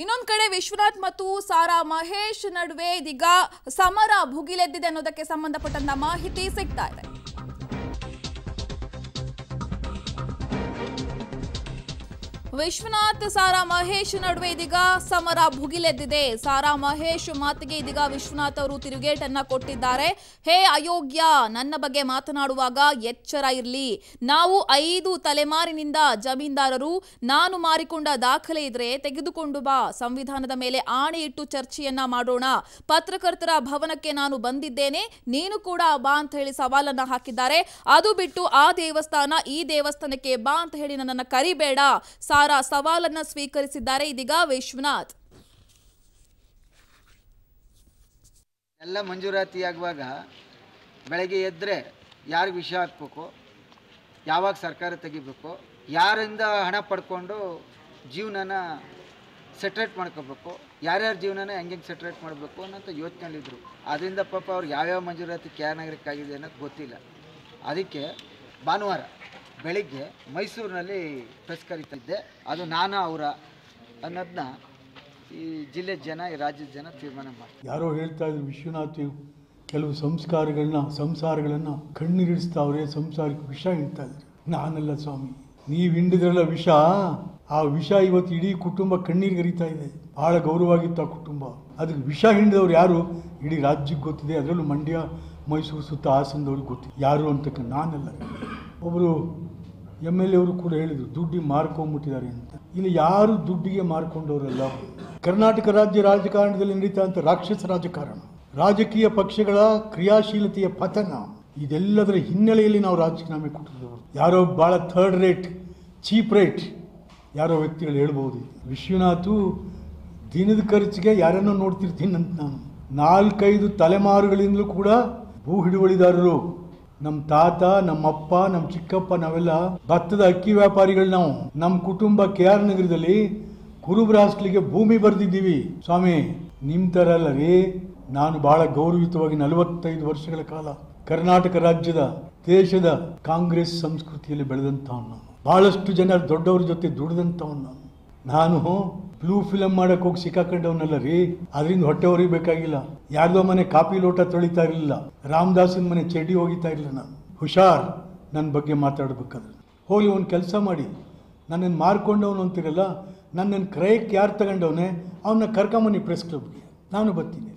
ಇನ್ನೊಂದ್ ಕಡೆ ವಿಶ್ವನಾಥ್ ಮತ್ತು ಸಾರಾ ಮಹೇಶ್ ನಡುವೆ ಇದೀಗ ಸಮರ ಭುಗಿಲೆದ್ದಿದೆ ಅನ್ನೋದಕ್ಕೆ ಸಂಬಂಧಪಟ್ಟಂತ ಮಾಹಿತಿ ಸಿಗ್ತಾ ಇದೆ ವಿಶ್ವನಾಥ್ ಸಾರಾ ಮಹೇಶ್ ನಡುವೆ ಇದೀಗ ಸಮರ ಭುಗಿಲೆದ್ದಿದೆ ಸಾರಾ ಮಹೇಶ್ ಮಾತಿಗೆ ಇದೀಗ ವಿಶ್ವನಾಥ್ ಅವರು ತಿರುಗೇಟನ್ನ ಕೊಟ್ಟಿದ್ದಾರೆ ಹೇ ಅಯೋಗ್ಯ ನನ್ನ ಬಗ್ಗೆ ಮಾತನಾಡುವಾಗ ಎಚ್ಚರ ಇರಲಿ ನಾವು ಐದು ತಲೆಮಾರಿನಿಂದ ಜಮೀನ್ದಾರರು ನಾನು ಮಾರಿಕೊಂಡ ದಾಖಲೆ ಇದ್ರೆ ತೆಗೆದುಕೊಂಡು ಬಾ ಸಂವಿಧಾನದ ಮೇಲೆ ಆಣೆ ಇಟ್ಟು ಚರ್ಚೆಯನ್ನ ಮಾಡೋಣ ಪತ್ರಕರ್ತರ ಭವನಕ್ಕೆ ನಾನು ಬಂದಿದ್ದೇನೆ ನೀನು ಕೂಡ ಬಾ ಅಂತ ಹೇಳಿ ಸವಾಲನ್ನ ಹಾಕಿದ್ದಾರೆ ಅದು ಬಿಟ್ಟು ಆ ದೇವಸ್ಥಾನ ಈ ದೇವಸ್ಥಾನಕ್ಕೆ ಬಾ ಅಂತ ಹೇಳಿ ನನ್ನನ್ನು ಕರಿಬೇಡ ಸಾರಾ ಸವಾಲನ್ನ ಸ್ವೀಕರಿಸಿದ್ದಾರೆ ಇದೀಗ ವಿಶ್ವನಾಥ್ ಎಲ್ಲ ಮಂಜೂರಾತಿ ಆಗುವಾಗ ಬೆಳಗ್ಗೆ ಎದ್ದರೆ ಯಾರಿಗೆ ವಿಷಯ ಹಾಕ್ಬೇಕು ಯಾವಾಗ ಸರ್ಕಾರ ತೆಗಿಬೇಕು ಯಾರಿಂದ ಹಣ ಪಡ್ಕೊಂಡು ಜೀವನನ ಸೆಟ್ರೇಟ್ ಮಾಡ್ಕೋಬೇಕು ಯಾರ್ಯಾರ ಜೀವನನ ಹೆಂಗೆ ಸೆಟ್ರೇಟ್ ಮಾಡಬೇಕು ಅನ್ನೋಂಥ ಯೋಚನೆಯಲ್ಲಿದ್ದರು ಅದರಿಂದ ಪಾಪ ಅವ್ರಿಗೆ ಯಾವ್ಯಾವ ಮಂಜೂರಾತಿ ಕೆ ಆರ್ ನಗರಕ್ಕೆ ಆಗಿದೆ ಅನ್ನೋದು ಗೊತ್ತಿಲ್ಲ ಅದಕ್ಕೆ ಭಾನುವಾರ ಬೆಳಿಗ್ಗೆ ಮೈಸೂರಿನಲ್ಲಿ ಪ್ರೆಸ್ ಕರೀತಿದ್ದೆ ಅದು ನಾನು ಅವರ ಅನ್ನೋದನ್ನ ಈ ಜಿಲ್ಲೆ ಜನ ಈ ರಾಜ್ಯದ ಜನ ತೀರ್ಮಾನ ಮಾಡ್ತಾರೆ ಯಾರೋ ಹೇಳ್ತಾ ಇದ್ರು ವಿಶ್ವನಾಥ್ ಕೆಲವು ಸಂಸ್ಕಾರಗಳನ್ನ ಸಂಸಾರಗಳನ್ನು ಕಣ್ಣೀರಿಡಿಸ್ತಾವ್ರೆ ಸಂಸಾರಕ್ಕೆ ವಿಷ ಹಿಂಡ್ತಾ ಇದ್ರು ನಾನಲ್ಲ ಸ್ವಾಮಿ ನೀವು ಹಿಂಡಿದ್ರಲ್ಲ ವಿಷ ಆ ವಿಷ ಇವತ್ತು ಇಡೀ ಕುಟುಂಬ ಕಣ್ಣೀರು ಗರಿತಾ ಇದೆ ಬಹಳ ಗೌರವವಾಗಿತ್ತು ಆ ಕುಟುಂಬ ಅದಕ್ಕೆ ವಿಷ ಹಿಂಡಿದವ್ರು ಯಾರು ಇಡೀ ರಾಜ್ಯಕ್ಕೆ ಗೊತ್ತಿದೆ ಅದರಲ್ಲೂ ಮಂಡ್ಯ ಮೈಸೂರು ಸುತ್ತ ಹಾಸನದವ್ರಿಗೆ ಗೊತ್ತಿದೆ ಯಾರು ಅಂತಕ್ಕ ನಾನಲ್ಲ ಒಬ್ಬರು ಎಮ್ ಎಲ್ ಎ ಅವರು ಕೂಡ ಹೇಳಿದರು ದುಡ್ಡಿಗೆ ಮಾರ್ಕೊಂಡ್ಬಿಟ್ಟಿದ್ದಾರೆ ಅಂತ ಇಲ್ಲಿ ಯಾರು ದುಡ್ಡಿಗೆ ಮಾರ್ಕೊಂಡವರಲ್ಲ ಕರ್ನಾಟಕ ರಾಜ್ಯ ರಾಜಕಾರಣದಲ್ಲಿ ನಡೀತಾ ಅಂತ ರಾಕ್ಷಸ ರಾಜಕಾರಣ ರಾಜಕೀಯ ಪಕ್ಷಗಳ ಕ್ರಿಯಾಶೀಲತೆಯ ಪತನ ಇದೆಲ್ಲದರ ಹಿನ್ನೆಲೆಯಲ್ಲಿ ನಾವು ರಾಜೀನಾಮೆ ಕೊಟ್ಟಿದ್ದವರು ಯಾರೋ ಭಾಳ ಥರ್ಡ್ ರೇಟ್ ಚೀಪ್ ರೇಟ್ ಯಾರೋ ವ್ಯಕ್ತಿಗಳು ಹೇಳ್ಬೋದು ವಿಶ್ವನಾಥು ದಿನದ ಖರ್ಚಿಗೆ ಯಾರನ್ನೋ ನೋಡ್ತಿರ್ತೀನಿ ಅಂತ ನಾನು ನಾಲ್ಕೈದು ತಲೆಮಾರುಗಳಿಂದಲೂ ಕೂಡ ಭೂ ಹಿಡುವಳಿದಾರರು ನಮ್ಮ ತಾತ ನಮ್ಮಪ್ಪ ನಮ್ಮ ಚಿಕ್ಕಪ್ಪ ನಾವೆಲ್ಲ ಭತ್ತದ ಅಕ್ಕಿ ವ್ಯಾಪಾರಿಗಳು ನಾವು ನಮ್ಮ ಕುಟುಂಬ ಕೆ ಆರ್ ನಗರದಲ್ಲಿ ಕುರುಬರ ಹಾಸ್ಟೆಲ್ಗೆ ಭೂಮಿ ಬರೆದಿದ್ದೀವಿ ಸ್ವಾಮಿ ನಿಮ್ಮ ಥರ ಅಲ್ಲ ರೀ ನಾನು ಬಹಳ ಗೌರವಿತವಾಗಿ ನಲವತ್ತೈದು ವರ್ಷಗಳ ಕಾಲ ಕರ್ನಾಟಕ ರಾಜ್ಯದ ದೇಶದ ಕಾಂಗ್ರೆಸ್ ಸಂಸ್ಕೃತಿಯಲ್ಲಿ ಬೆಳೆದಂಥವನು ನಾನು ಬಹಳಷ್ಟು ಜನ ದೊಡ್ಡವ್ರ ಜೊತೆ ದುಡಿದಂಥವನು ನಾನು ನಾನು ಬ್ಲೂ ಫಿಲಮ್ ಮಾಡಕ್ಕೆ ಹೋಗಿ ಸಿಕ್ಕಾಕೊಂಡವನಲ್ಲ ರೀ ಅದರಿಂದ ಹೊಟ್ಟೆ ಹೊರಿಬೇಕಾಗಿಲ್ಲ ಯಾರ್ದೋ ಮನೆ ಕಾಪಿ ಲೋಟ ತೊಳಿತಾ ಇರಲಿಲ್ಲ ರಾಮದಾಸನ ಮನೆ ಚಡ್ಡಿ ಹೋಗಿತಾ ಇರಲಿಲ್ಲ ನಾನು ಹುಷಾರ್ ನನ್ನ ಬಗ್ಗೆ ಮಾತಾಡ್ಬೇಕಾದ್ರೆ ಹೋಗಿ ಒಂದು ಕೆಲಸ ಮಾಡಿ ನನ್ನನ್ನು ಮಾರ್ಕೊಂಡವನು ಅಂತಿರಲ್ಲ ನನ್ನನ್ನು ಕ್ರಯಕ್ಕೆ ಯಾರು ತಗೊಂಡವನೇ ಅವನ್ನ ಕರ್ಕೊಂಬನ್ನಿ ಪ್ರೆಸ್ ಕ್ಲಬ್ಗೆ ನಾನು ಬರ್ತೀನಿ